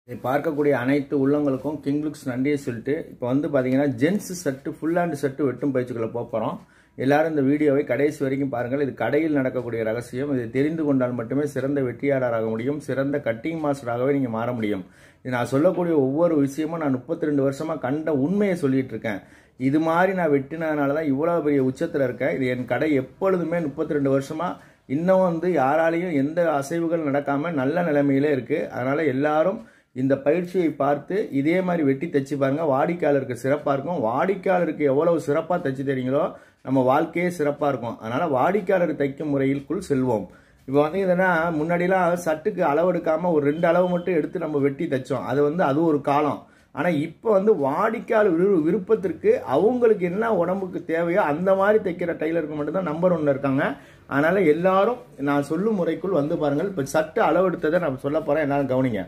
இதை பார்க்கக்கூடிய அனைத்து உள்ளங்களுக்கும் கிங் லுக்ஸ் நன்றியை சொல்லிட்டு இப்போ வந்து பார்த்தீங்கன்னா gents set full hand set வெட்டும் பயிற்சிக்குள்ளே போகிறோம் எல்லாரும் இந்த வீடியோவை கடைசி வரைக்கும் பாருங்கள் இது கடையில் நடக்கக்கூடிய ரகசியம் இதை தெரிந்து கொண்டால் மட்டுமே சிறந்த வெற்றியாளராக முடியும் சிறந்த கட்டிங் மாஸ்டராகவே நீங்கள் மாற முடியும் இது நான் சொல்லக்கூடிய ஒவ்வொரு விஷயமும் நான் முப்பத்தி ரெண்டு வருஷமாக கண்ட உண்மையை சொல்லிட்டு இருக்கேன் இது மாதிரி நான் வெட்டினதுனால தான் இவ்வளோ பெரிய உச்சத்தில் இருக்கேன் இது என் கடை எப்பொழுதுமே முப்பத்தி ரெண்டு வருஷமாக இன்னும் வந்து யாராலையும் எந்த அசைவுகள் நடக்காமல் நல்ல நிலைமையிலே இருக்குது அதனால் எல்லாரும் இந்த பயிற்சியை பார்த்து இதே மாதிரி வெட்டி தைச்சு பாருங்க வாடிக்கையாளருக்கு சிறப்பாக இருக்கும் வாடிக்கையாளருக்கு எவ்வளவு சிறப்பாக தைச்சு தரீங்களோ நம்ம வாழ்க்கையே சிறப்பாக இருக்கும் அதனால் வாடிக்கையாளர் தைக்கும் முறையிற்குள் செல்வோம் இப்போ வந்து என்னன்னா முன்னாடிலாம் சட்டுக்கு அளவு எடுக்காமல் ஒரு ரெண்டு அளவு மட்டும் எடுத்து நம்ம வெட்டி தைச்சோம் அது வந்து அது ஒரு காலம் ஆனால் இப்போ வந்து வாடிக்கையாளர் விரு விருப்பத்திற்கு அவங்களுக்கு என்ன உடம்புக்கு தேவையோ அந்த மாதிரி தைக்கிற டைலருக்கு மட்டும்தான் நம்பர் ஒன்று இருக்காங்க அதனால் எல்லாரும் நான் சொல்லும் முறைக்குள் வந்து பாருங்கள் இப்போ சட்டு அளவு எடுத்ததை நான் சொல்ல போகிறேன் எல்லாரும் கவனிங்க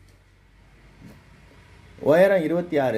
உயரம் இருபத்தி ஆறு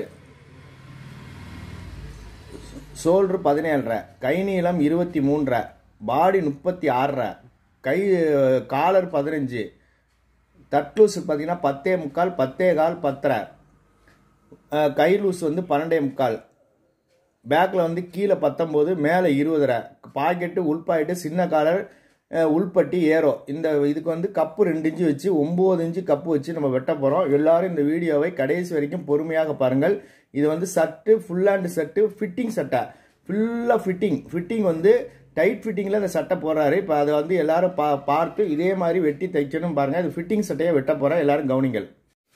ஷோல்டர் பதினேழரை கை நீளம் இருபத்தி மூன்றரை பாடி முப்பத்தி ஆறரை கை காலர் பதினஞ்சு தட்லூஸ் பார்த்தீங்கன்னா பத்தே முக்கால் பத்தே கால் பத்தரை கை லூஸ் வந்து பன்னெண்டே முக்கால் பேக்கில் வந்து கீழே பத்தொம்போது மேலே இருபதரை பாக்கெட்டு உள்பாக்கெட்டு சின்ன காலர் உள்பட்டி ஏரோ இந்த இதுக்கு வந்து கப்பு ரெண்டு இன்ச்சு வச்சு ஒம்பது இன்ச்சு கப்பு வச்சு நம்ம வெட்ட போகிறோம் எல்லாரும் இந்த வீடியோவை கடைசி வரைக்கும் பொறுமையாக பாருங்கள் இது வந்து சட்டு ஃபுல் ஹேண்ட் சட்டு ஃபிட்டிங் சட்டை ஃபுல்லாக ஃபிட்டிங் ஃபிட்டிங் வந்து டைட் ஃபிட்டிங்கில் இந்த சட்டை போடுறாரு இப்போ அதை வந்து எல்லாரும் பா பார்த்து இதே மாதிரி வெட்டி தைக்கணும் பாருங்கள் இது ஃபிட்டிங் சட்டையை வெட்ட போகிறேன் எல்லாரும் கவனிங்கள்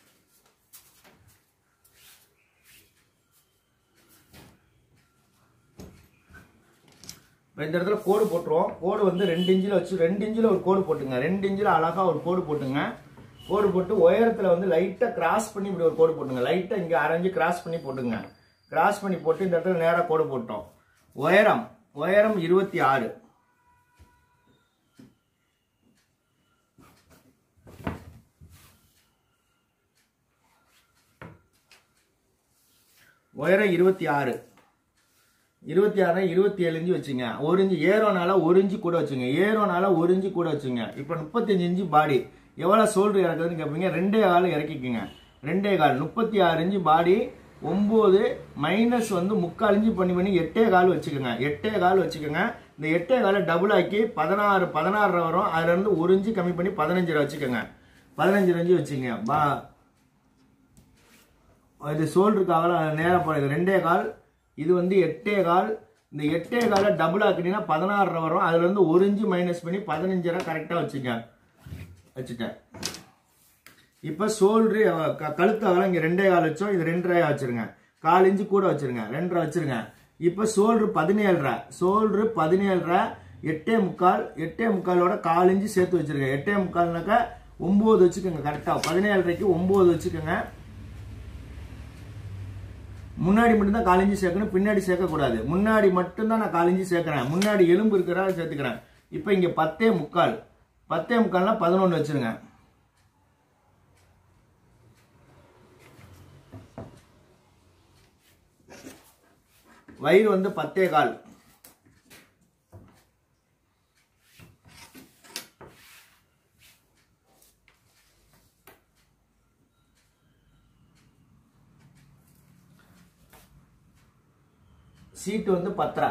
இந்த இடத்துல கோடு போட்டுருவோம் கோடு வந்து ரெண்டு இன்ச்சில் வச்சு ரெண்டு இன்ச்சில் ஒரு கோடு போட்டுங்க ரெண்டு இன்ச்சில் அழகாக ஒரு கோடு போட்டுங்க கோடு போட்டு உயரத்தில் வந்து லைட்டாக கிராஸ் பண்ணி இப்படி ஒரு கோடு போட்டுங்க லைட்டாக இங்கே அரைஞ்சு கிராஸ் பண்ணி போட்டுங்க கிராஸ் பண்ணி போட்டு இந்த இடத்துல நேராக கோடு போட்டோம் உயரம் உயரம் இருபத்தி ஆறு உயரம் இருபத்தி ஆறு இருபத்தி ஆறு இருபத்தி ஏழு இன்ச்சு வச்சுங்க ஒரு இன்ச்சு ஏரோனால ஒரு இன்ச்சு கூட வச்சுங்க ஏரோனால ஒரு இன்ச்சு கூட வச்சுங்க இப்போ முப்பத்தஞ்சு இன்ச்சு பாடி எவ்வளோ சோல்டர் இறக்குதுன்னு கேட்பீங்க ரெண்டே கால் இறக்கிக்குங்க ரெண்டே கால் முப்பத்தி ஆறு இன்ச்சு பாடி ஒம்பது மைனஸ் வந்து முக்கால் இன்ச்சு பண்ணி பண்ணி எட்டே கால் வச்சுக்கோங்க எட்டே கால் வச்சுக்கோங்க இந்த எட்டே காலை டபுள் ஆக்கி பதினாறு பதினாறு வரும் அதுல இருந்து ஒரு இன்ச்சு கம்மி பண்ணி பதினஞ்சு வச்சுக்கோங்க பதினஞ்சு இன்ச்சு வச்சுங்க பா இது சோல்டருக்காக நேராக போடுறது ரெண்டே கால் இது வந்து எட்டே கால் இந்த எட்டே காலை டபுள் ஆக்கினீங்கன்னா பதினாறு வரும் அதுல இருந்து ஒரு இன்ச்சு மைனஸ் பண்ணி பதினஞ்சரை கரெக்டாக வச்சுக்க வச்சுட்டேன் இப்போ சோல்ட்ரு கழுத்து அகலம் இங்கே ரெண்டே கால் வச்சோம் இது ரெண்டரை வச்சிருங்க கால் இன்ச்சு கூட வச்சிருங்க ரெண்டரை வச்சிருங்க இப்போ சோல்ட்ரு பதினேழரை சோல்ட்ரு பதினேழரை எட்டே முக்கால் எட்டே முக்காலோட கால் இன்ச்சு சேர்த்து வச்சிருங்க எட்டே முக்கால்னாக்கா ஒம்பது வச்சுக்கோங்க கரெக்டாக பதினேழரைக்கு ஒம்பது வச்சுக்கோங்க முன்னாடி மட்டும்தான் காலிஞ்சி சேர்க்கணும் பின்னாடி சேர்க்கக்கூடாது முன்னாடி மட்டும்தான் நான் காலிஞ்சி சேர்க்கிறேன் முன்னாடி எலும்பு இருக்கிறா சேர்த்துக்கிறேன் இப்போ இங்கே பத்தே முக்கால் பத்தே முக்கால்னா பதினொன்று வச்சிருங்க வயிறு வந்து பத்தே கால் சீட்டு வந்து பத்தரை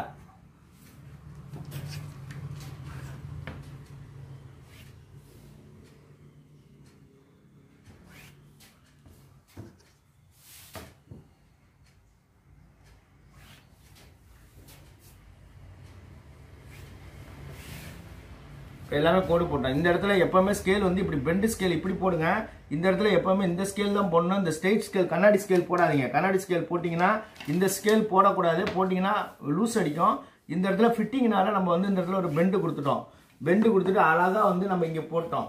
எல்லாமே கோடு போட்டோம் இந்த இடத்துல எப்பவுமே ஸ்கேல் வந்து இப்படி பெண்டு ஸ்கேல் இப்படி போடுங்க இந்த இடத்துல எப்பவுமே இந்த ஸ்கேல் தான் போடணும் இந்த ஸ்ட்ரெயிட் ஸ்கேல் கண்ணாடி ஸ்கேல் போடாதீங்க கண்ணாடி ஸ்கேல் போட்டிங்கன்னா இந்த ஸ்கேல் போடக்கூடாது போட்டிங்கன்னா லூஸ் அடிக்கும் இந்த இடத்துல ஃபிட்டிங்னால நம்ம வந்து இந்த இடத்துல ஒரு பெண்டு கொடுத்துட்டோம் பெண்டு கொடுத்துட்டு அழகா வந்து நம்ம இங்க போட்டோம்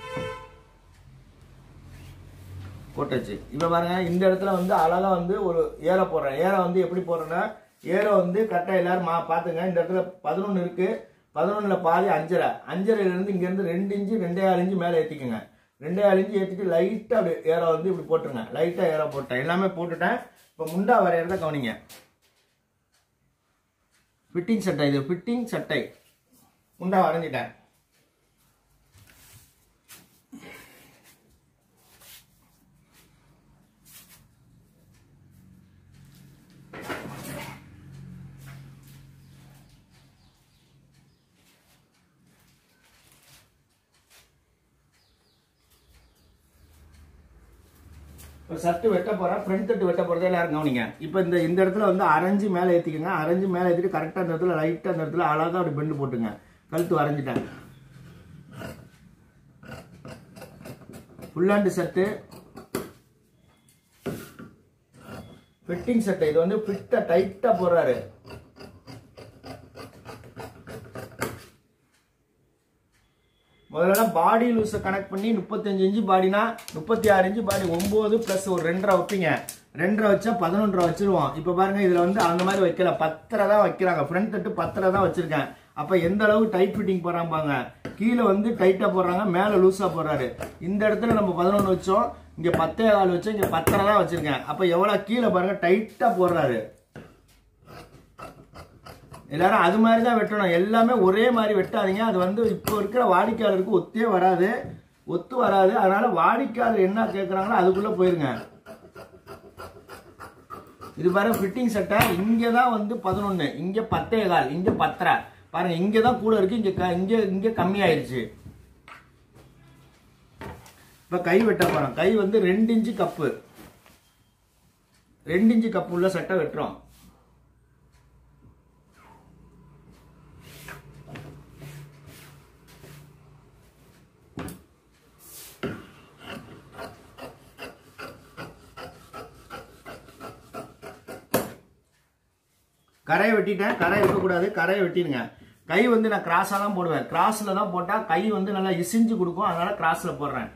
போட்டாச்சு இப்போ பாருங்க இந்த இடத்துல வந்து அழகா வந்து ஒரு ஏரை போடுறேன் ஏரை வந்து எப்படி போடுறேன்னா ஏரை வந்து கரெக்டாக எல்லாரும் மா பார்த்துங்க இந்த இடத்துல பதினொன்று இருக்கு பதினொன்றில் பாதி அஞ்சரை அஞ்சரைலேருந்து இங்கேருந்து ரெண்டு இன்ச்சு ரெண்டே ஆறு இன்ச்சு மேலே ஏற்றிக்கோங்க ரெண்டே ஆறு இன்ச்சு ஏற்றிட்டு லைட்டாக அப்படி ஏரை வந்து இப்படி போட்டுருங்க லைட்டாக ஏரை போட்டேன் எல்லாமே போட்டுட்டேன் இப்போ முண்டா வரையறத கவனிங்க ஃபிட்டிங் சட்டை இது ஃபிட்டிங் சட்டை முண்டா வரைஞ்சிட்டேன் இப்போ சட்டு வெட்ட போறேன் ஃப்ரண்ட் தட்டு வெட்ட போறதே எல்லாரும் கவனிங்க இப்போ இந்த இந்த இடத்துல வந்து அரைஞ்சு மேலே ஏற்றிக்கோங்க அரைஞ்சு மேலே ஏற்றிட்டு கரெக்டாக அந்த இடத்துல லைட்டாக அந்த இடத்துல அழகாக அப்படி பெண்டு போட்டுங்க கழுத்து வரைஞ்சிட்டேன் full hand set fitting set இது வந்து ஃபிட்டா டைட்டா போடுறாரு முதல்ல பாடி லூஸை கனெக்ட் பண்ணி முப்பத்தஞ்சு இன்ச்சு பாடினா முப்பத்தி ஆறு இன்ச்சு பாடி ஒன்பது பிளஸ் ஒரு ரெண்டரை வைப்பீங்க ரெண்டரை வச்சா பதினொன்றரை வச்சிருவோம் இப்போ பாருங்க இதுல வந்து அந்த மாதிரி வைக்கல பத்தரை தான் வைக்கிறாங்க ஃப்ரண்ட் தட்டு பத்தரை தான் வச்சிருக்கேன் அப்ப எந்த அளவுக்கு டைட் ஃபிட்டிங் போறாங்க கீழே வந்து டைட்டா போடுறாங்க மேல லூஸா போடுறாரு இந்த இடத்துல நம்ம பதினொன்று வச்சோம் இங்க பத்தே கால் வச்சோம் இங்க பத்தரை தான் வச்சிருக்கேன் அப்ப எவ்வளவு கீழே பாருங்க டைட்டா போடுறாரு எல்லாரும் அது மாதிரி தான் வெட்டணும் எல்லாமே ஒரே மாதிரி வெட்டாதீங்க அது வந்து இப்போ இருக்கிற வாடிக்கையாளருக்கு ஒத்தே வராது ஒத்து வராது அதனால வாடிக்கையாளர் என்ன கேட்குறாங்களோ அதுக்குள்ள போயிருங்க இது பாருங்க ஃபிட்டிங் செட்டை இங்கே தான் வந்து பதினொன்று இங்கே பத்தே கால் இங்கே பத்தரை பாருங்க இங்கே தான் கூட இருக்கு இங்கே க- இங்கே இங்கே கம்மியாயிருச்சு இப்போ கை வெட்ட போறோம் கை வந்து ரெண்டு இன்ச்சு கப்பு ரெண்டு இன்ச்சு கப்பு உள்ள சட்டை வெட்டுறோம் கரையை வெட்டிட்டேன் கரை இருக்கக்கூடாது கரையை வெட்டிடுங்க கை வந்து நான் கிராஸாக தான் போடுவேன் கிராஸில் தான் போட்டால் கை வந்து நல்லா இசிஞ்சு கொடுக்கும் அதனால கிராஸில் போடுறேன்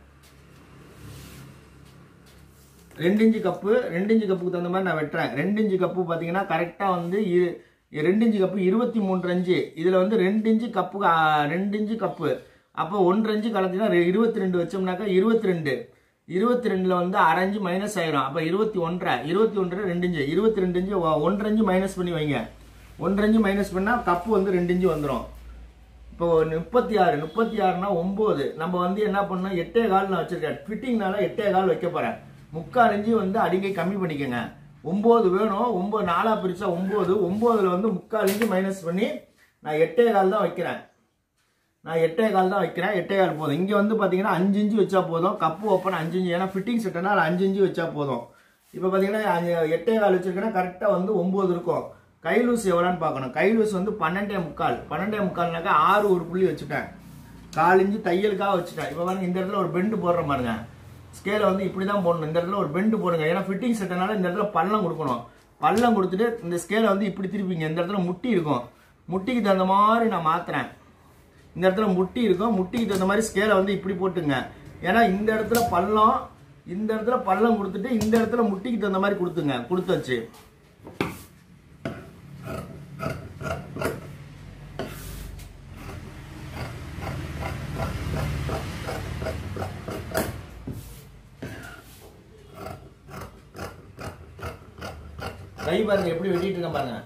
ரெண்டு இன்ச்சு கப்பு ரெண்டு இன்ச்சு கப்புக்கு தகுந்த மாதிரி நான் வெட்டுறேன் ரெண்டு இன்ச்சு கப்பு பார்த்தீங்கன்னா கரெக்டாக வந்து இரு ரெண்டு இன்ச்சு கப்பு இருபத்தி மூன்று இன்ச்சு இதில் வந்து ரெண்டு இன்ச்சு கப்பு ஆ, ரெண்டு இன்ச்சு கப்பு அப்போ ஒன்றரை இன்ச்சு கலத்தினா இருபத்தி ரெண்டு வச்சோம்னாக்கா இருபத்தி ரெண்டு இருபத்தி ரெண்டில் வந்து அரைஞ்சு மைனஸ் ஆயிரும் அப்போ இருபத்தி ஒன்றரை இருபத்தி ஒன்றரை ரெண்டு இன்ச்சு இருபத்தி ரெண்டு இன்ச்சு ஒ- ஒன்றரை இன்ச்சு மைனஸ் பண்ணி வைங்க ஒன்றரை இன்ச்சு மைனஸ் பண்ணால் கப்பு வந்து ரெண்டு இன்ச்சு வந்துடும் இப்போ முப்பத்தி ஆறு முப்பத்தி ஆறுனா ஒம்பது நம்ம வந்து என்ன பண்ணோம் எட்டே கால் நான் வச்சிருக்கேன் ஃபிட்டிங்னால எட்டே கால் வைக்க போறேன் முக்கால் இன்ச்சு வந்து அடிக்கை கம்மி பண்ணிக்கோங்க ஒம்பது வேணும் ஒம்பது நாலா பிரிச்சா ஒம்பது ஒம்போதுல வந்து முக்கால் இன்ச்சு மைனஸ் பண்ணி நான் எட்டே கால் தான் வைக்கிறேன் நான் எட்டே கால் தான் வைக்கிறேன் எட்டே கால் போதும் இங்கே வந்து பார்த்தீங்கன்னா அஞ்சு இன்ச்சு வச்சா போதும் கப்பு ஓப்பன் அஞ்சு இன்ச்சு ஏன்னா ஃபிட்டிங் செட்டனா அஞ்சு இன்ச்சு வச்சா போதும் இப்போ பார்த்தீங்கன்னா அஞ்சு- எட்டே கால் வச்சிருக்கேன்னா கரெக்டாக வந்து ஒம்பது இருக்கும் கை லூஸ் எவ்வளோன்னு பார்க்கணும் கை லூஸ் வந்து பன்னெண்டே முக்கால் பன்னெண்டே முக்கால்னாக்கா ஆறு ஒரு புள்ளி வச்சுட்டேன் கால் இன்ச்சு தையலுக்காக வச்சுட்டேன் இப்போ பாருங்க இந்த இடத்துல ஒரு பெண்டு போடுற பாருங்க ஸ்கேலை வந்து இப்படி தான் போடணும் இந்த இடத்துல ஒரு பெண்டு போடுங்க ஏன்னா ஃபிட்டிங் செட்டனால இந்த இடத்துல பள்ளம் கொடுக்கணும் பள்ளம் கொடுத்துட்டு இந்த ஸ்கேலை வந்து இப்படி திருப்பிங்க இந்த இடத்துல முட்டி இருக்கும் முட்டிக்கு தகுந்த மாதிரி நான் மாத்துறேன் இந்த இடத்துல முட்டி இருக்கும் முட்டிக்கு தகுந்த மாதிரி ஸ்கேலை வந்து இப்படி போட்டுங்க ஏன்னா இந்த இடத்துல பள்ளம் இந்த இடத்துல பள்ளம் கொடுத்துட்டு இந்த இடத்துல முட்டிக்கு தகுந்த மாதிரி கொடுத்துங்க கொடுத்தாச்சு கை பாருங்க எப்படி வெட்டிட்டு இருக்கேன் பாருங்க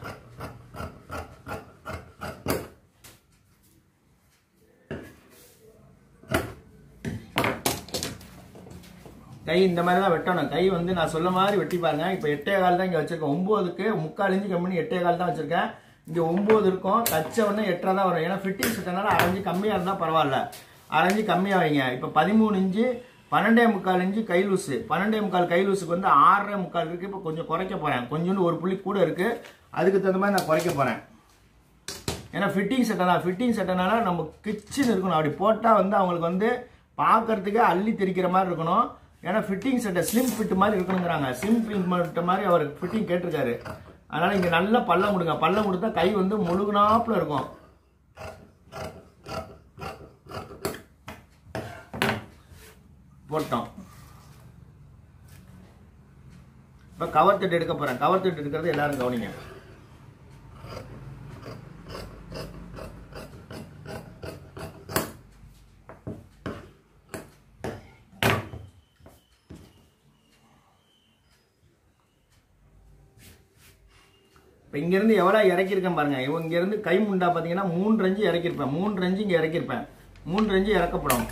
கை இந்த மாதிரி தான் வெட்டணும் கை வந்து நான் சொல்ல மாதிரி வெட்டி பாருங்க இப்போ எட்டே கால் தான் இங்கே வச்சிருக்கேன் ஒம்போதுக்கு முக்கால் இன்ச்சு கம்மி எட்டே கால் தான் வச்சிருக்கேன் இங்கே ஒம்பது இருக்கும் தச்ச உடனே எட்டரை தான் வரும் ஏன்னா ஃபிட்டிங் செட்டனால அரைஞ்சு கம்மியாக இருந்தால் பரவாயில்ல அரைஞ்சு கம்மியாக வைங்க இப்போ பதிமூணு இன்ச்சு பன்னெண்டே முக்கால் இன்ச்சு கை லூசு பன்னெண்டே முக்கால் கை லூசுக்கு வந்து ஆறரை முக்கால் இருக்கு இப்போ கொஞ்சம் குறைக்க போறேன் கொஞ்சோண்டு ஒரு புள்ளி கூட இருக்கு அதுக்கு தகுந்த மாதிரி நான் குறைக்க போறேன் ஏன்னா ஃபிட்டிங் செட்டனா ஃபிட்டிங் செட்டனால நம்ம கிச்சன் இருக்கணும் அப்படி போட்டால் வந்து அவங்களுக்கு வந்து பார்க்கறதுக்கே அள்ளி தெரிக்கிற மாதிரி இருக்கணும் ஏன்னா ஃபிட்டிங் செட்டை ஸ்லிம் ஃபிட் மாதிரி இருக்கணுங்கிறாங்க ஸ்லிம் ஃபிட் மாதிரி அவர் ஃபிட்டிங் கேட்டிருக்காரு அதனால இங்கே நல்லா பள்ளம் கொடுங்க பள்ளம் கொடுத்தா கை வந்து முழுகுனாப்புல இருக்கும் போட்டோம் இப்போ கவர் தட்டு எடுக்க போறேன் கவர் தட்டு எடுக்கிறது எல்லாரும் கவனிங்க இப்போ இங்கேருந்து எவ்வளோ இறக்கியிருக்கேன் பாருங்க இவன் இங்கேருந்து கை முண்டா பார்த்தீங்கன்னா மூன்று அஞ்சு இறக்கியிருப்பேன் மூன்று அஞ்சு இங்கே இறக்கியிருப்பேன் மூன்று அஞ்சு இறக்கப்படும்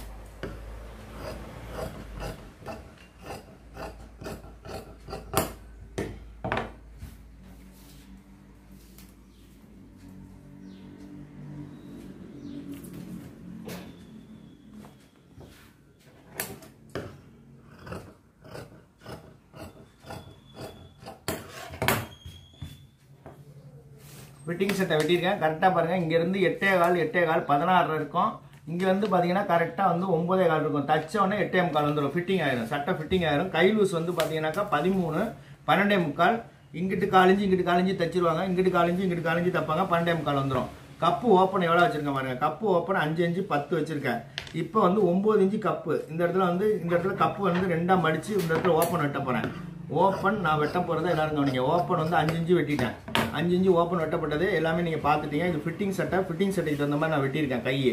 ஃபிட்டிங் சட்டை வெட்டியிருக்கேன் கரெக்டாக பாருங்கள் இங்கேருந்து எட்டே கால் எட்டே கால் பதினாறு இருக்கும் இங்கே வந்து பார்த்தீங்கன்னா கரெக்டாக வந்து ஒன்பதே கால் இருக்கும் தச்ச உடனே எட்டே முக்கால் வந்துடும் ஃபிட்டிங் ஆயிரும் சட்டை ஃபிட்டிங் ஆயிரும் கை லூஸ் வந்து பார்த்தீங்கன்னாக்கா பதிமூணு பன்னெண்டே முக்கால் இங்கிட்டு காலிஞ்சு இங்கிட்டு காலிஞ்சு தச்சிருவாங்க இங்கிட்டு காலிஞ்சு இங்கிட்டு காலிஞ்சு தப்பாங்க பன்னெண்டே முக்கால் வந்துடும் கப்பு ஓப்பன் எவ்வளோ வச்சிருக்கேன் பாருங்க கப்பு ஓப்பன் அஞ்சு அஞ்சு பத்து வச்சிருக்கேன் இப்போ வந்து ஒம்பது இன்ச்சு கப்பு இந்த இடத்துல வந்து இந்த இடத்துல கப்பு வந்து ரெண்டா மடிச்சு இந்த இடத்துல ஓப்பன் வெட்ட போறேன் ஓப்பன் நான் வெட்ட போறதை எல்லாரும் கவனிங்க ஓப்பன் வந்து அஞ்சு இன்ச்சு வெட்டிட்டேன் அஞ்சு இன்ச்சு ஓப்பன் வெட்டப்பட்டது எல்லாமே நீங்க பார்த்துட்டீங்க இது ஃபிட்டிங் சட்டை ஃபிட்டிங் சட்டைக்கு தகுந்த மாதிரி நான் வெட்டியிருக்கேன் கையை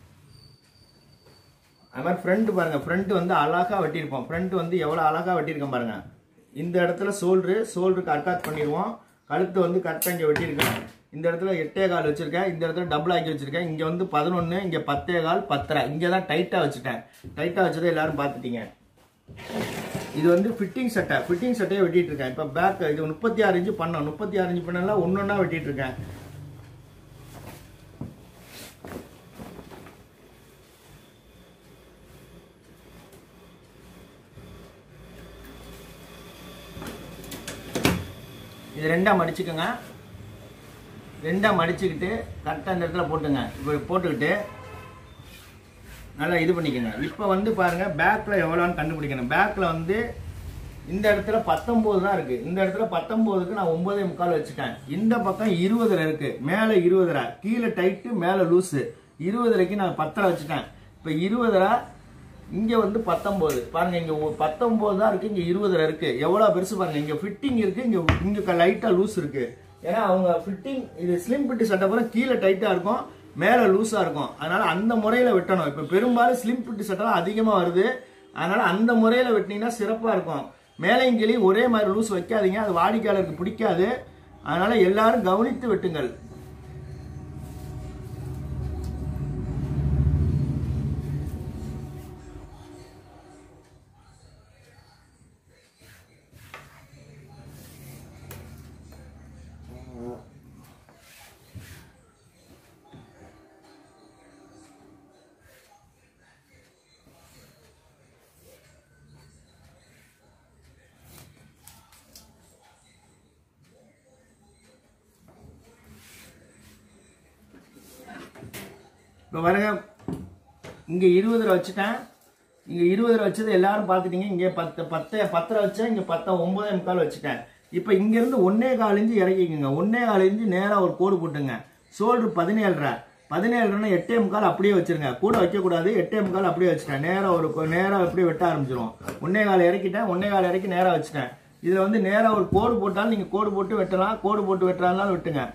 அது மாதிரி ஃப்ரண்ட் பாருங்க ஃப்ரண்ட் வந்து அழகா வெட்டியிருப்போம் ஃப்ரண்ட் வந்து எவ்வளோ அழகா வெட்டியிருக்கேன் பாருங்க இந்த இடத்துல சோல்ட்ரு சோல்டருக்கு அட்டாச் பண்ணிடுவோம் கழுத்து வந்து கரெக்டாக இங்கே வெட்டியிருக்கேன் இந்த இடத்துல எட்டே கால் வச்சிருக்கேன் இந்த இடத்துல டபுள் ஆக்கி வச்சிருக்கேன் இங்கே வந்து பதினொன்று இங்கே பத்தே கால் பத்தரை இங்கே தான் டைட்டாக வச்சுட்டேன் டைட்டாக வச்சதை எல்லாரும் பார்த்துட்டீங்க இது வந்து ஃபிட்டிங் சட்டை ஃபிட்டிங் சட்டையை வெட்டிட்டு இருக்கேன் இப்போ பேக் இது முப்பத்தி ஆறு இன்ச்சு பண்ணோம் முப்பத்தி ஆறு இன்ச்சு பண்ணலாம் ஒன்று ஒன்றா வெட்டிட்டு இருக்கேன் இது ரெண்டா மடிச்சுக்கோங்க ரெண்டா மடிச்சுக்கிட்டு கரெக்டாக இந்த இடத்துல போட்டுங்க இப்போ போட்டுக்கிட்டு நல்லா இது பண்ணிக்கோங்க இப்போ வந்து பாருங்க பேக்கில் எவ்வளோன்னு கண்டுபிடிக்கணும் பேக்கில் வந்து இந்த இடத்துல பத்தொம்போது தான் இருக்கு இந்த இடத்துல பத்தொம்போதுக்கு நான் ஒன்பதே முக்கால் வச்சுட்டேன் இந்த பக்கம் இருபதுல இருக்கு மேலே இருபதுல கீழே டைட்டு மேலே லூஸு இருபதுலைக்கு நான் பத்தரை வச்சுட்டேன் இப்போ இருபதுல இங்க வந்து பத்தொன்பது பாருங்க இங்க ஒ- பத்தொன்பது தான் இருக்கு இங்க இருபதுல இருக்கு எவ்வளவு பெருசு பாருங்க இங்க ஃபிட்டிங் இருக்கு இங்க இங்க லைட்டா லூஸ் இருக்கு ஏன்னா அவங்க ஃபிட்டிங் இது ஸ்லிம் ஃபிட் சட்டை பூரா கீழே டைட்டா இருக்கும் மேல லூஸா இருக்கும் அதனால அந்த முறையில வெட்டணும் இப்ப பெரும்பாலும் ஸ்லிம் ஃபிட் சட்டை தான் அதிகமா வருது அதனால அந்த முறையில வெட்டினீங்கன்னா சிறப்பா இருக்கும் மேலையும் கீழையும் ஒரே மாதிரி லூஸ் வைக்காதீங்க அது வாடிக்கையாளருக்கு பிடிக்காது அதனால எல்லாரும் கவனித்து வெட்டுங்கள் இப்போ பாருங்க இங்கே இருபது ரூபா வச்சுட்டேன் இங்கே இருபது ரூபா வச்சது எல்லாரும் பார்த்துட்டீங்க இங்கே பத்து பத்து பத்தரை வச்சேன் இங்கே பத்த ஒன்பதே முக்கால் வச்சுட்டேன் இப்போ இங்கேருந்து ஒன்னே கால் இன்ச்சு இறக்கிக்கோங்க ஒன்னே கால் இன்ச்சு நேராக ஒரு கோடு போட்டுங்க சோல்டர் பதினேழரை பதினேழுனா எட்டே முக்கால் அப்படியே வச்சிருங்க கூட வைக்கக்கூடாது எட்டே முக்கால் அப்படியே வச்சுட்டேன் நேராக ஒரு நேராக அப்படியே வெட்ட ஆரம்பிச்சிரும் ஒன்னே கால் இறக்கிட்டேன் ஒன்னே கால் இறக்கி நேராக வச்சுட்டேன் இதில் வந்து நேராக ஒரு கோடு போட்டாலும் நீங்கள் கோடு போட்டு வெட்டலாம் கோடு போட்டு வெட்டுறாலும் வெட்டுங்க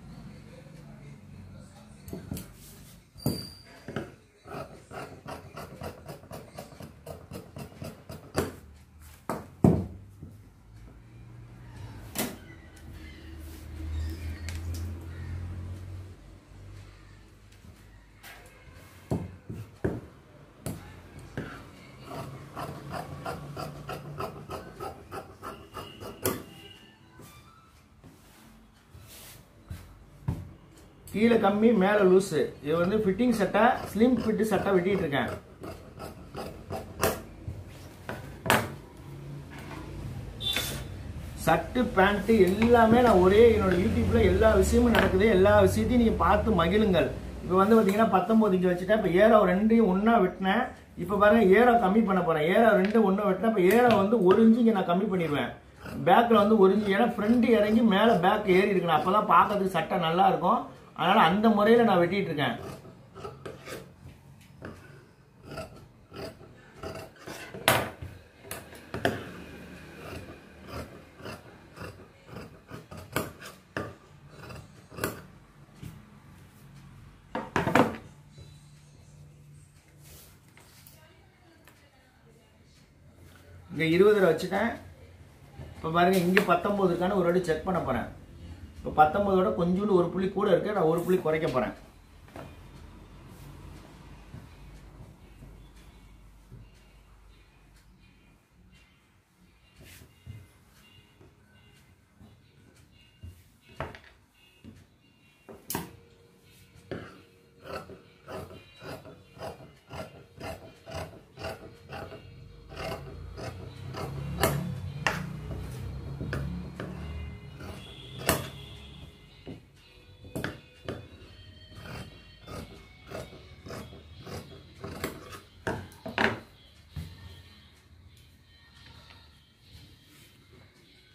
கீழே கம்மி மேலே லூஸு இது வந்து ஃபிட்டிங் சட்டை ஸ்லிம் ஃபிட் சட்டை வெட்டிட்டு இருக்கேன் சட்டு பேண்ட்டு எல்லாமே நான் ஒரே என்னோட யூடியூப்ல எல்லா விஷயமும் நடக்குது எல்லா விஷயத்தையும் நீங்க பார்த்து மகிழுங்கள் இப்போ வந்து பாத்தீங்கன்னா பத்தொன்பது இன்ச்சு வச்சுட்டேன் இப்போ ஏரோ ரெண்டையும் ஒண்ணா வெட்டினேன் இப்போ பாருங்க ஏரோ கம்மி பண்ண போறேன் ஏரோ ரெண்டு ஒண்ணா வெட்டினேன் இப்போ ஏரோ வந்து ஒரு இன்ச்சு இங்க நான் கம்மி பண்ணிடுவேன் பேக்ல வந்து ஒரு இன்ச்சு ஏன்னா ஃப்ரண்ட் இறங்கி மேலே பேக் ஏறி இருக்கணும் அப்பதான் பார்க்கறதுக்கு சட்டை நல்லா இருக்கும் அதனால அந்த முறையில நான் வெட்டிட்டு இருக்கேன் இங்க இருபதுல வச்சுட்டேன் இப்போ பாருங்க இங்க பத்தொன்பது இருக்கான்னு ஒரு வாட்டி செக் பண்ண போறேன் இப்போ பத்தொன்பதோட கொஞ்சோண்டு ஒரு புள்ளி கூட இருக்கு நான் ஒரு புள்ளி குறைக்க போறேன்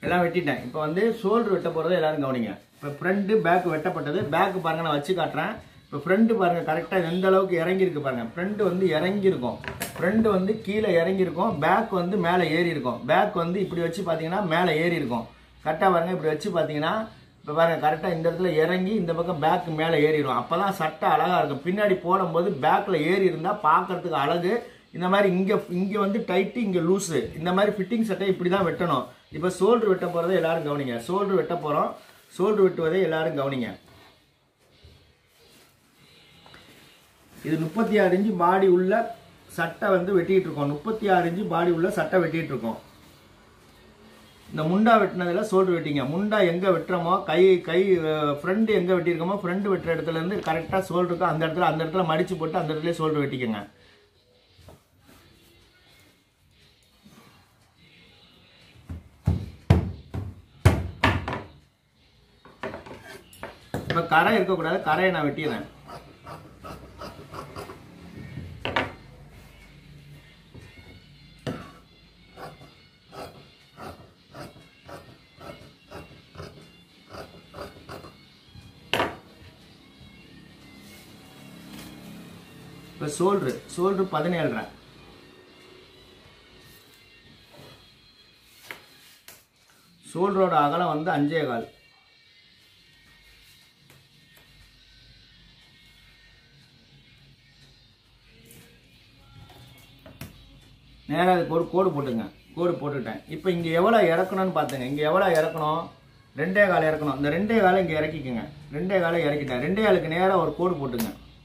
எல்லாம் வெட்டிட்டேன் இப்போ வந்து ஷோல்டர் வெட்ட போகிறத எல்லாரும் கவனிங்க இப்போ ஃப்ரண்ட்டு பேக் வெட்டப்பட்டது பேக் பாருங்க நான் வச்சு காட்டுறேன் இப்போ ஃப்ரண்ட் பாருங்க கரெக்டாக எந்த அளவுக்கு இறங்கி இருக்கு பாருங்க ஃப்ரண்ட் வந்து இறங்கி இருக்கும் ஃப்ரண்ட் வந்து கீழே இறங்கி இருக்கும் பேக் வந்து மேலே ஏறி இருக்கும் பேக் வந்து இப்படி வச்சு பார்த்தீங்கன்னா மேலே ஏறி இருக்கும் கரெக்டாக பாருங்க இப்படி வச்சு பார்த்தீங்கன்னா இப்போ பாருங்க கரெக்டாக இந்த இடத்துல இறங்கி இந்த பக்கம் பேக் மேலே ஏறிடும் அப்போ தான் சட்டை அழகாக இருக்கும் பின்னாடி போடும்போது பேக்கில் ஏறி இருந்தால் பார்க்கறதுக்கு அழகு இந்த மாதிரி இங்கே இங்கே வந்து டைட்டு இங்கே லூஸு இந்த மாதிரி ஃபிட்டிங் சட்டை இப்படி தான் வெட்டணும் இப்போ ஷோல்டர் வெட்ட போகிறதை எல்லாரும் கவனிங்க ஷோல்டர் வெட்ட போகிறோம் ஷோல்டர் வெட்டுவதை எல்லாரும் கவனிங்க இது முப்பத்தி ஆறு இன்ச்சு பாடி உள்ள சட்டை வந்து வெட்டிட்டு இருக்கோம் முப்பத்தி ஆறு இன்ச்சு பாடி உள்ள சட்டை வெட்டிட்டு இருக்கோம் இந்த முண்டா வெட்டினதுல சோல்டர் வெட்டிங்க முண்டா எங்க வெட்டுறோமோ கை கை ஃப்ரண்ட் எங்க வெட்டியிருக்கோமோ ஃப்ரண்ட் வெட்டுற இடத்துல இருந்து கரெக்டா சோல்டருக்கு அந்த இடத்துல அந்த இடத்துல மடிச்சு போட்டு அந்த இடத்துல சோல்டர் வெட்டிக்கோங்க இப்ப கரை இருக்கக்கூடாது கரையை நான் வெட்டிடுறேன் இப்போ சோல்ட்ரு சோல்ட்ரு பதினேழுரை சோல்டரோட அகலம் வந்து அஞ்சே கால் நேராக அதுக்கு ஒரு கோடு போட்டுங்க கோடு போட்டுட்டேன் இப்போ இங்கே எவ்வளோ இறக்கணும்னு பார்த்துங்க இங்கே எவ்வளோ இறக்கணும் ரெண்டே கால் இறக்கணும் இந்த ரெண்டே காலை இங்கே இறக்கிக்கோங்க ரெண்டே காலை இறக்கிட்டேன் ரெண்டே காலுக்கு நேராக ஒரு கோடு போட்டுங்க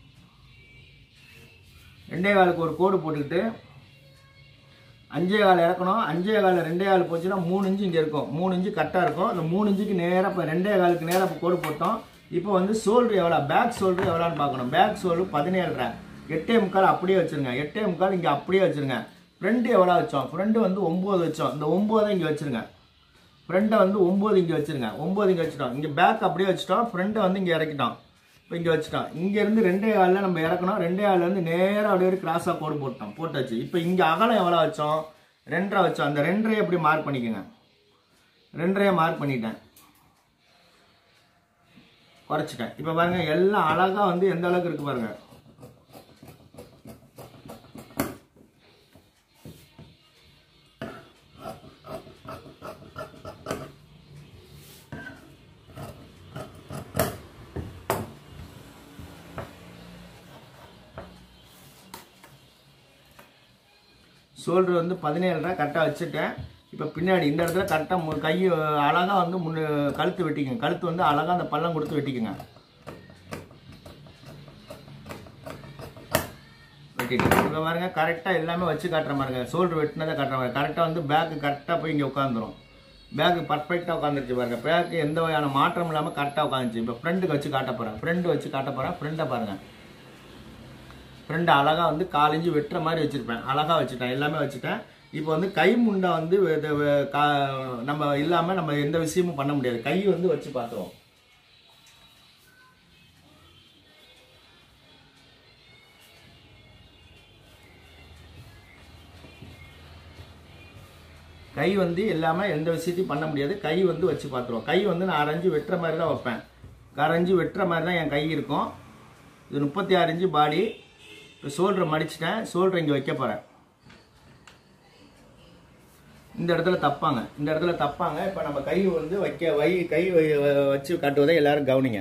ரெண்டே காலுக்கு ஒரு கோடு போட்டுக்கிட்டு அஞ்சே கால் இறக்கணும் அஞ்சே கால் ரெண்டே கால் போச்சுன்னா மூணு இன்ச்சு இங்கே இருக்கும் மூணு இன்ச்சு கரெக்டாக இருக்கும் அந்த மூணு இன்ச்சுக்கு நேராக இப்போ ரெண்டே காலுக்கு நேராக இப்போ கோடு போட்டோம் இப்போ வந்து சோல்டர் எவ்வளோ பேக் சோல்டர் எவ்வளோன்னு பார்க்கணும் பேக் சோல்டர் பதினேழரை எட்டே முக்கால் அப்படியே வச்சுருங்க எட்டே முக்கால் இங்கே அப்படியே வச்சுருங்க ஃப்ரண்ட் எவ்வளோ வச்சோம் ஃப்ரண்ட் வந்து ஒம்பது வச்சோம் இந்த ஒம்போதை இங்கே வச்சுருங்க ஃப்ரண்ட்டை வந்து ஒம்பது இங்கே வச்சுருங்க ஒம்பது இங்கே வச்சுட்டோம் இங்கே பேக் அப்படியே வச்சுட்டோம் ஃப்ரண்ட்டை வந்து இங்கே இறக்கிட்டோம் இப்போ இங்கே வச்சுட்டோம் இங்கேருந்து ரெண்டே காலில் நம்ம இறக்கணும் ரெண்டே கால்லேருந்து நேராக அப்படியே ஒரு கிராஸாக கோடு போட்டோம் போட்டாச்சு இப்போ இங்கே அகலம் எவ்வளோ வச்சோம் ரெண்டரை வச்சோம் அந்த ரெண்டரையை எப்படி மார்க் பண்ணிக்கோங்க ரெண்டரையை மார்க் பண்ணிட்டேன் குறைச்சிட்டேன் இப்போ பாருங்க எல்லாம் அழகாக வந்து எந்த அளவுக்கு இருக்கு பாருங்க ஷோல்டர் வந்து பதினேழரை கரெக்டாக வச்சுட்டேன் இப்போ பின்னாடி இந்த இடத்துல கரெக்டாக கை அழகாக வந்து முன்னு கழுத்து வெட்டிக்கங்க கழுத்து வந்து அழகாக அந்த பள்ளம் கொடுத்து வெட்டிக்கங்க வெட்டிட்டு இப்போ பாருங்க கரெக்டாக எல்லாமே வச்சு காட்டுற மாதிரிங்க ஷோல்டர் வெட்டினதை காட்டுற மாதிரி கரெக்டாக வந்து பேக்கு கரெக்டாக போய் இங்கே உட்காந்துரும் பேக்கு பர்ஃபெக்டாக உட்காந்துருச்சு பாருங்க பேக்கு எந்த வகையான மாற்றம் இல்லாமல் கரெக்டாக உட்காந்துச்சு இப்போ ஃப்ரெண்டுக்கு வச்சு காட்ட போகிறேன் ஃப்ரெண்டு வச்சு காட்ட போகிறேன் ஃப்ரெண்டை பாருங்கள் ஃப்ரெண்டு அழகாக வந்து காலிஞ்சு வெட்டுற மாதிரி வச்சுருப்பேன் அழகாக வச்சுட்டேன் எல்லாமே வச்சுட்டேன் இப்போ வந்து கை முண்டை வந்து வெ- வெ- வெ- கா- நம்ம இல்லாமல் நம்ம எந்த விஷயமும் பண்ண முடியாது கை வந்து வச்சு பார்த்துருவோம் கை வந்து எல்லாமே எந்த விஷயத்தையும் பண்ண முடியாது கை வந்து வச்சு பார்த்துருவோம் கை வந்து நான் அரைஞ்சு வெட்டுற மாதிரி தான் வைப்பேன் அரைஞ்சு வெட்டுற மாதிரி தான் என் கை இருக்கும் இது முப்பத்தி ஆறு இன்ச்சு பாடி இப்போ ஷோல்டரை மடிச்சிட்டேன் ஷோல்டர் இங்கே வைக்க போகிறேன் இந்த இடத்துல தப்பாங்க இந்த இடத்துல தப்பாங்க இப்போ நம்ம கை வந்து வைக்க வை கை வை- வ- வச்சு காட்டுவதை எல்லாரும் கவனிங்க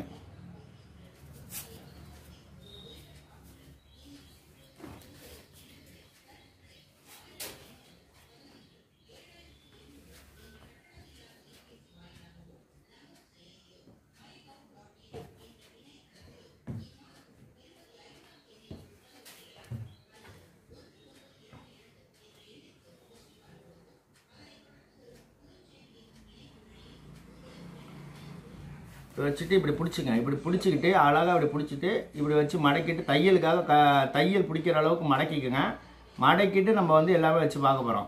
இப்படி வச்சுட்டு இப்படி பிடிச்சிங்க இப்படி பிடிச்சிக்கிட்டு அழகாக இப்படி பிடிச்சிட்டு இப்படி வச்சு மடக்கிட்டு தையலுக்காக க தையல் பிடிக்கிற அளவுக்கு மடக்கிக்கோங்க மடக்கிட்டு நம்ம வந்து எல்லாமே வச்சு பார்க்க போகிறோம்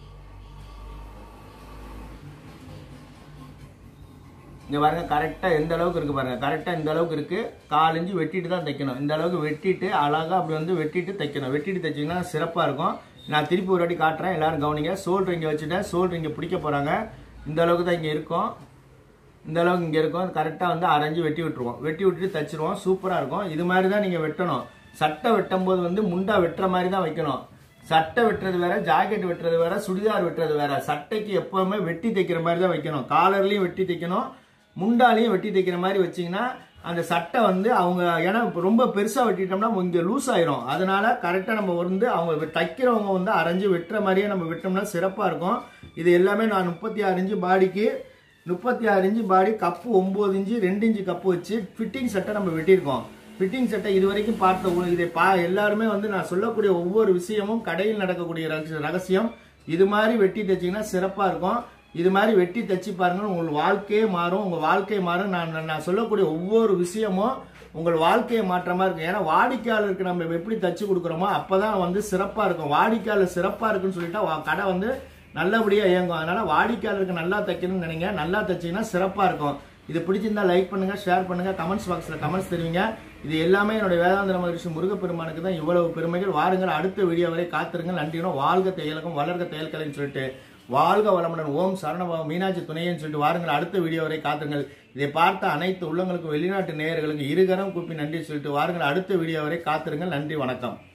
இங்கே பாருங்க கரெக்டாக எந்த அளவுக்கு இருக்குது பாருங்க கரெக்டாக இந்த அளவுக்கு இருக்குது காலஞ்சு வெட்டிட்டு தான் தைக்கணும் இந்த அளவுக்கு வெட்டிட்டு அழகாக அப்படி வந்து வெட்டிட்டு தைக்கணும் வெட்டிட்டு தைச்சிங்கன்னா சிறப்பாக இருக்கும் நான் திருப்பி ஒரு வாட்டி காட்டுறேன் எல்லாரும் கவனிங்க சோல்டர் இங்கே வச்சுட்டேன் சோல்டர் இங்கே பிடிக்க போகிறாங்க இந்த அளவுக்கு தான் இங்கே இருக்கும் இந்த அளவுக்கு இங்கே இருக்கும் கரெக்டாக வந்து அரைஞ்சு வெட்டி விட்டுருவோம் வெட்டி விட்டுட்டு தச்சிருவோம் சூப்பராக இருக்கும் இது மாதிரி தான் நீங்கள் வெட்டணும் சட்டை வெட்டும் போது வந்து முண்டா வெட்டுற மாதிரி தான் வைக்கணும் சட்டை வெட்டுறது வேற ஜாக்கெட் வெட்டுறது வேற சுடிதார் வெட்டுறது வேற சட்டைக்கு எப்பவுமே வெட்டி தைக்கிற மாதிரி தான் வைக்கணும் காலர்லையும் வெட்டி தைக்கணும் முண்டாலையும் வெட்டி தைக்கிற மாதிரி வச்சீங்கன்னா அந்த சட்டை வந்து அவங்க ஏன்னா இப்ப ரொம்ப பெருசா வெட்டிட்டோம்னா இங்க லூஸ் ஆயிரும் அதனால கரெக்டா நம்ம வந்து அவங்க தைக்கிறவங்க வந்து அரைஞ்சு வெட்டுற மாதிரியே நம்ம வெட்டோம்னா சிறப்பா இருக்கும் இது எல்லாமே நான் முப்பத்தி ஆறு இன்ச்சு பாடிக்கு முப்பத்தி ஆறு இன்ச்சு பாடி கப்பு ஒன்பது இன்ச்சு ரெண்டு இன்ச்சு கப்பு வச்சு ஃபிட்டிங் சட்டை நம்ம வெட்டியிருக்கோம் ஃபிட்டிங் சட்டை இது வரைக்கும் பார்த்த உ- இதை பா எல்லாருமே வந்து நான் சொல்லக்கூடிய ஒவ்வொரு விஷயமும் கடையில் நடக்கக்கூடிய ரகசி- ரகசியம் இது மாதிரி வெட்டி தைச்சீங்கன்னா சிறப்பா இருக்கும் இது மாதிரி வெட்டி தைச்சு பாருங்க உங்கள் வாழ்க்கையே மாறும் உங்க வாழ்க்கை மாறும் நான் நான் நான் சொல்லக்கூடிய ஒவ்வொரு விஷயமும் உங்கள் வாழ்க்கையை மாற்றமா இருக்கும் ஏன்னா வாடிக்கையாளருக்கு நம்ம எப்படி தச்சு கொடுக்குறோமோ அப்பதான் வந்து சிறப்பா இருக்கும் வாடிக்கையாளர் சிறப்பா இருக்குன்னு சொல்லிட்டா வா- கடை வந்து நல்லபடியா இயங்கும் அதனால வாடிக்கையாளருக்கு நல்லா தைக்கணும்னு நினைங்க நல்லா தைச்சீங்கன்னா சிறப்பா இருக்கும் இது பிடிச்சிருந்தா லைக் பண்ணுங்க ஷேர் பண்ணுங்க கமெண்ட்ஸ் பாக்ஸ்ல கமெண்ட்ஸ் தெரிவிங்க இது எல்லாமே என்னுடைய வேதாந்திர மகரிஷி முருகப்பெருமானுக்கு தான் இவ்வளவு பெருமைகள் வாருங்கள் அடுத்த வீடியோ வரை காத்திருங்கள் நன்றினும் வாழ்க தையலகம் வளர்க தையல்கலைன்னு சொல்லிட்டு வாழ்க வளமுடன் ஓம் சரணபாவம் மீனாட்சி துணையன்னு சொல்லிட்டு வாருங்கள் அடுத்த வீடியோ வரை காத்துங்கள் இதை பார்த்த அனைத்து உள்ளங்களுக்கும் வெளிநாட்டு நேயர்களுக்கு இருகரம் கூப்பி நன்றி சொல்லிட்டு வாருங்கள் அடுத்த வீடியோ வரை காத்திருங்கள் நன்றி வணக்கம்